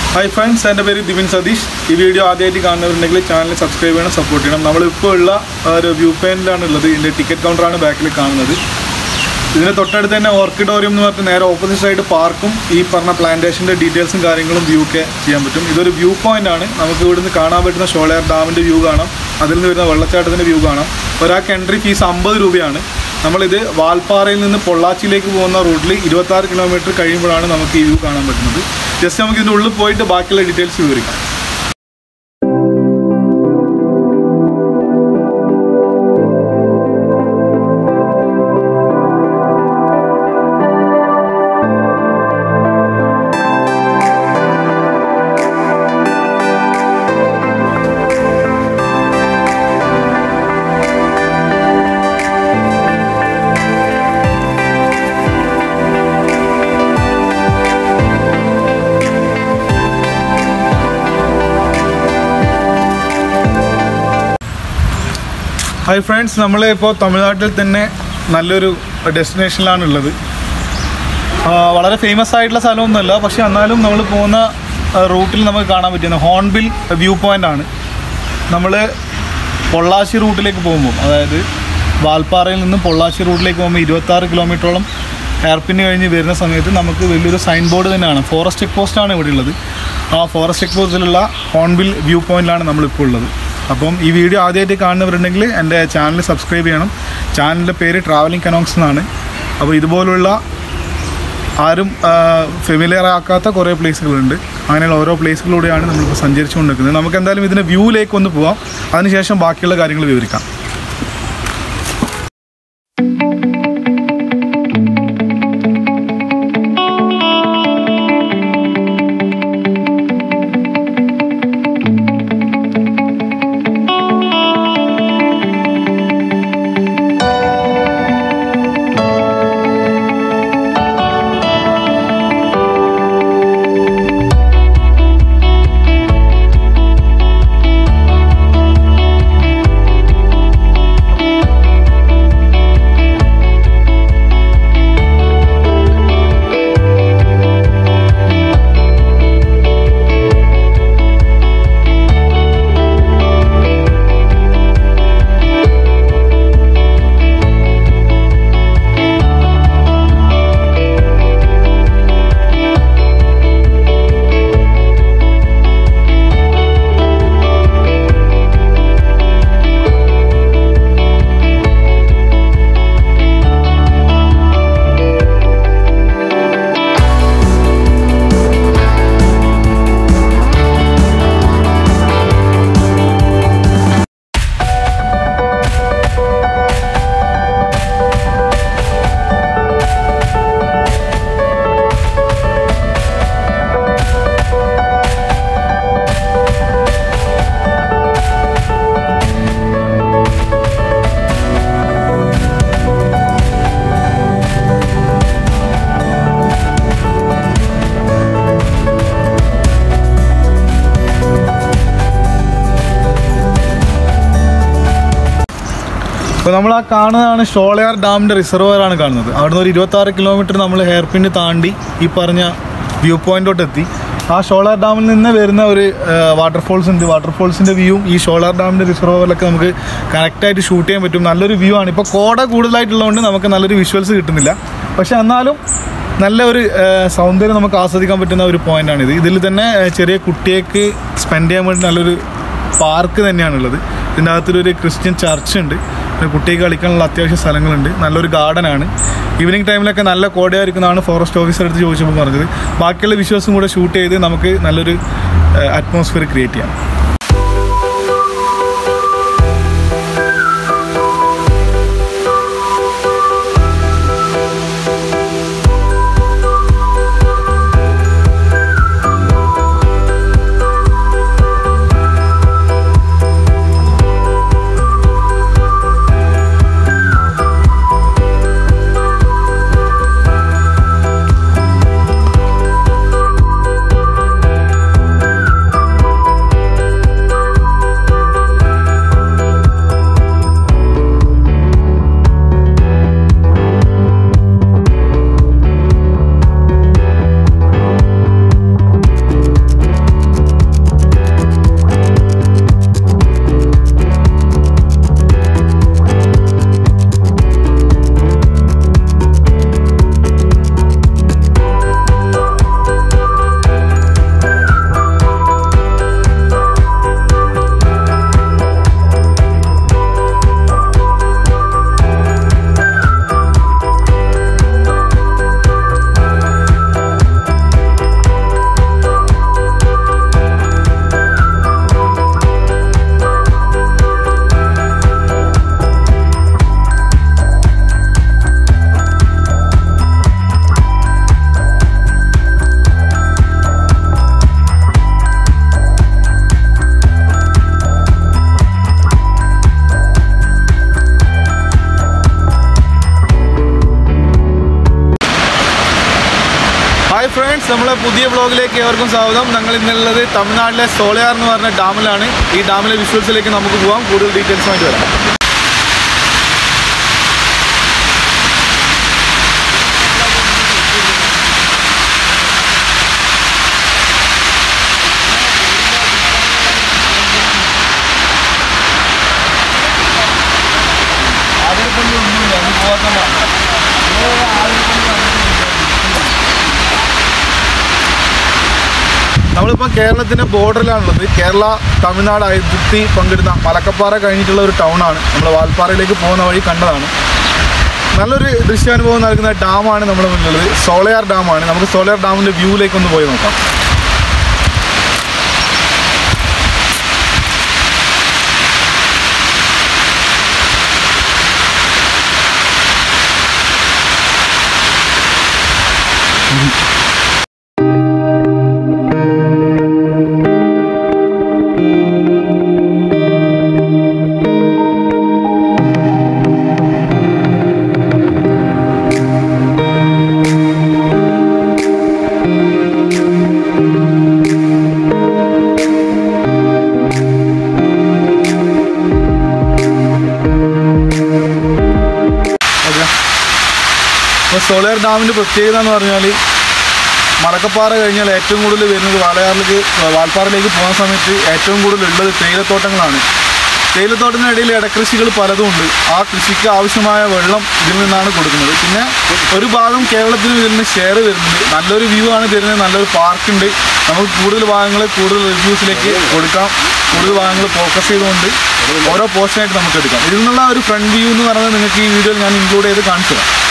hi friends എൻ്റെ പേര് ദിവിൻ സതീഷ് ഈ വീഡിയോ ആദ്യമായിട്ട് കാണുന്നവരുണ്ടെങ്കിൽ ചാനൽ സബ്സ്ക്രൈബ് ചെയ്യണം സപ്പോർട്ട് ചെയ്യണം നമ്മളിപ്പോൾ ഉള്ള ആ, ഒരു വ്യൂ പോയിന്റിലാണ് ഉള്ളത് ഇതിൻ്റെ ടിക്കറ്റ് കൗണ്ടറാണ് ബാക്കിൽ കാണുന്നത് ഇതിന് തൊട്ടടുത്ത് തന്നെ ഓർക്കിഡോറിയം എന്ന് പറഞ്ഞിട്ട് നേരെ ഓപ്പോസിറ്റ് സൈഡ് പാർക്കും ഈ പറഞ്ഞ പ്ലാന്റേഷൻ്റെ ഡീറ്റെയിൽസും കാര്യങ്ങളും വ്യൂ ഒക്കെ ചെയ്യാൻ പറ്റും ഇതൊരു വ്യൂ പോയിന്റ് ആണ് നമുക്ക് ഇവിടുന്ന് കാണാൻ പറ്റുന്ന ഷോളയാർ ഡാമിൻ്റെ വ്യൂ കാണാം അതിൽ നിന്ന് വരുന്ന വെള്ളച്ചാട്ടത്തിൻ്റെ വ്യൂ കാണാം ഒരാൾക്ക് എൻട്രി ഫീസ് അമ്പത് രൂപയാണ് നമ്മളിത് വാൽപ്പാറയിൽ നിന്ന് പൊള്ളാച്ചിയിലേക്ക് പോകുന്ന റൂട്ടിൽ ഇരുപത്താറ് കിലോമീറ്റർ കഴിയുമ്പോഴാണ് നമുക്ക് ഈ വ്യൂ കാണാൻ പറ്റുന്നത് ജസ്റ്റ് നമുക്ക് ഇതിൻ്റെ ഉള്ളിൽ പോയിട്ട് ബാക്കിയുള്ള ഡീറ്റെയിൽസ് വിവരിക്കാം ഹായ് ഫ്രണ്ട്സ് നമ്മൾ ഇപ്പോൾ തമിഴ്നാട്ടിൽ തന്നെ നല്ലൊരു ഡെസ്റ്റിനേഷനിലാണ് ഉള്ളത് ആ, വളരെ ഫേമസ് ആയിട്ടുള്ള സ്ഥലമൊന്നുമല്ല പക്ഷെ എന്നാലും നമ്മൾ പോകുന്ന റൂട്ടിൽ നമുക്ക് കാണാൻ പറ്റുന്ന ഹോൺബിൽ വ്യൂ പോയിന്റ് ആണ് നമ്മൾ പൊള്ളാച്ചി റൂട്ടിലേക്ക് പോകുമ്പോൾ അതായത് വാൽപ്പാറയിൽ നിന്ന് പൊള്ളാച്ചി റൂട്ടിലേക്ക് പോകുമ്പോൾ ഇരുപത്താറ് കിലോമീറ്ററോളം എയർപിന് കഴിഞ്ഞ് വരുന്ന സമയത്ത് നമുക്ക് വലിയൊരു സൈൻ ബോർഡ് തന്നെയാണ് ഫോറസ്റ്റ് ചെക്ക് പോസ്റ്റാണ് ഇവിടെ ഉള്ളത് ആ ഫോറസ്റ്റ് ചെക്ക് പോസ്റ്റിലുള്ള ഹോൺബിൽ വ്യൂ പോയിന്റിലാണ് നമ്മളിപ്പോൾ ഉള്ളത് അപ്പം ഈ വീഡിയോ ആദ്യമായിട്ട് കാണുന്നവരുണ്ടെങ്കിൽ എൻ്റെ ചാനൽ സബ്സ്ക്രൈബ് ചെയ്യണം ചാനലിൻ്റെ പേര് ട്രാവലിംഗ് കനോക്സ് എന്നാണ് അപ്പോൾ ഇതുപോലുള്ള ആരും ഫെമിലിയർ ആക്കാത്ത കുറേ പ്ലേസുകളുണ്ട് അങ്ങനെയുള്ള ഓരോ പ്ലേസുകളിലൂടെയാണ് നമ്മളിപ്പോൾ സഞ്ചരിച്ചുകൊണ്ടിരിക്കുന്നത് നമുക്ക് എന്തായാലും ഇതിൻ്റെ വ്യൂയിലേക്ക് ഒന്ന് പോവാം അതിനുശേഷം ബാക്കിയുള്ള കാര്യങ്ങൾ വിവരിക്കാം അപ്പോൾ നമ്മൾ ആ കാണുന്നതാണ് ഷോളയാർ ഡാമിൻ്റെ റിസർവർ ആണ് കാണുന്നത് അവിടുന്ന് ഒരു ഇരുപത്താറ് കിലോമീറ്റർ നമ്മൾ ഹെയർപിന് താണ്ടി ഈ പറഞ്ഞ വ്യൂ പോയിന്റോട്ട് എത്തി ആ ഷോളാർ ഡാമിൽ നിന്ന് വരുന്ന ഒരു വാട്ടർഫോൾസ് ഉണ്ട് വാട്ടർഫോൾസിൻ്റെ വ്യൂവും ഈ ഷോളാർ ഡാമിൻ്റെ റിസർവറിലൊക്കെ നമുക്ക് കറക്റ്റായിട്ട് ഷൂട്ട് ചെയ്യാൻ പറ്റും നല്ലൊരു വ്യൂ ആണ് ഇപ്പോൾ കോട കൂടുതലായിട്ടുള്ളതുകൊണ്ട് നമുക്ക് നല്ലൊരു വിഷ്വൽസ് കിട്ടുന്നില്ല പക്ഷെ എന്നാലും നല്ല ഒരു ആ, സൗന്ദര്യം നമുക്ക് ആസ്വദിക്കാൻ പറ്റുന്ന ഒരു പോയിന്റാണ് ഇത് ഇതിൽ തന്നെ ആ, ചെറിയ കുട്ടിയേക്ക് സ്പെൻഡ് ചെയ്യാൻ വേണ്ടി നല്ലൊരു പാർക്ക് തന്നെയാണുള്ളത് ഇതിൻ്റെ അകത്തൊരു ക്രിസ്ത്യൻ ചർച്ച് ഉണ്ട് പിന്നെ കുട്ടികൾക്ക് കളിക്കാനുള്ള അത്യാവശ്യ സ്ഥലങ്ങളുണ്ട് നല്ലൊരു ഗാർഡനാണ് ഈവനിങ് ടൈമിലൊക്കെ നല്ല കോടയായിരിക്കുന്നതാണ് ഫോറസ്റ്റ് ഓഫീസർ അടുത്ത് ചോദിച്ചപ്പോൾ പറഞ്ഞത് ബാക്കിയുള്ള വിഷ്വൽസും കൂടെ ഷൂട്ട് ചെയ്ത് നമുക്ക് നല്ലൊരു അറ്റ്മോസ്ഫിയർ ക്രിയേറ്റ് ചെയ്യാം നമ്മളെ പുതിയ ബ്ലോഗിലേക്ക് ഏവർക്കും സ്വാഗതം ഞങ്ങൾ ഇന്നുള്ളത് തമിഴ്നാട്ടിലെ സോളയാർ എന്ന് പറഞ്ഞ ഡാമിലാണ് ഈ ഡാമിലെ വിഷ്വൽസിലേക്ക് നമുക്ക് പോകാം കൂടുതൽ ഡീറ്റെയിൽസുമായിട്ട് വരാം നമ്മളിപ്പോൾ കേരളത്തിൻ്റെ ബോർഡറിലാണുള്ളത് കേരള തമിഴ്നാട് അതിർത്തി പങ്കിടുന്ന മലക്കപ്പാറ കഴിഞ്ഞിട്ടുള്ള ഒരു ടൗണാണ് നമ്മൾ വാൽപ്പാറയിലേക്ക് പോകുന്ന വഴി കണ്ടതാണ് നല്ലൊരു ദൃശ്യാനുഭവം നൽകുന്ന ഡാമാണ് നമ്മുടെ മുന്നിലുള്ളത് സോളയാർ ഡാമാണ് നമുക്ക് സോളയാർ ഡാമിൻ്റെ വ്യൂവിലേക്ക് ഒന്ന് പോയി നോക്കാം ഓക്കെ അപ്പോൾ സോളയാർ ഡാമിൻ്റെ പ്രത്യേകത എന്ന് പറഞ്ഞാൽ മലക്കപ്പാറ കഴിഞ്ഞാൽ ഏറ്റവും കൂടുതൽ വരുന്നത് വാളയാറിലേക്ക് വാൽപ്പാറയിലേക്ക് പോകുന്ന സമയത്ത് ഏറ്റവും കൂടുതൽ ഉള്ളത് തേയിലത്തോട്ടങ്ങളാണ് തേയിലത്തോട്ടത്തിനിടയിൽ ഇടകൃഷികൾ പലതും ഉണ്ട് ആ കൃഷിക്ക് ആവശ്യമായ വെള്ളം ഇതിൽ നിന്നാണ് കൊടുക്കുന്നത് പിന്നെ ഒരു ഭാഗം കേരളത്തിന് ഇതിൽ നിന്ന് ഷെയർ വരുന്നുണ്ട് നല്ലൊരു വ്യൂ ആണ് തരുന്നത് നല്ലൊരു പാർക്കുണ്ട് നമുക്ക് കൂടുതൽ ഭാഗങ്ങൾ കൂടുതൽ റിവ്യൂസിലേക്ക് കൊടുക്കാം കൂടുതൽ ഭാഗങ്ങൾ ഫോക്കസ് ചെയ്തുകൊണ്ട് ഓരോ പോർഷനായിട്ട് നമുക്ക് എടുക്കാം ഇതിൽ നിന്നുള്ള ഒരു ഫ്രണ്ട് വ്യൂ എന്ന് പറയുന്നത് നിങ്ങൾക്ക് ഈ വീഡിയോയിൽ ഞാൻ ഇൻക്ലൂഡ് ചെയ്ത് കാണിച്ചു തരാം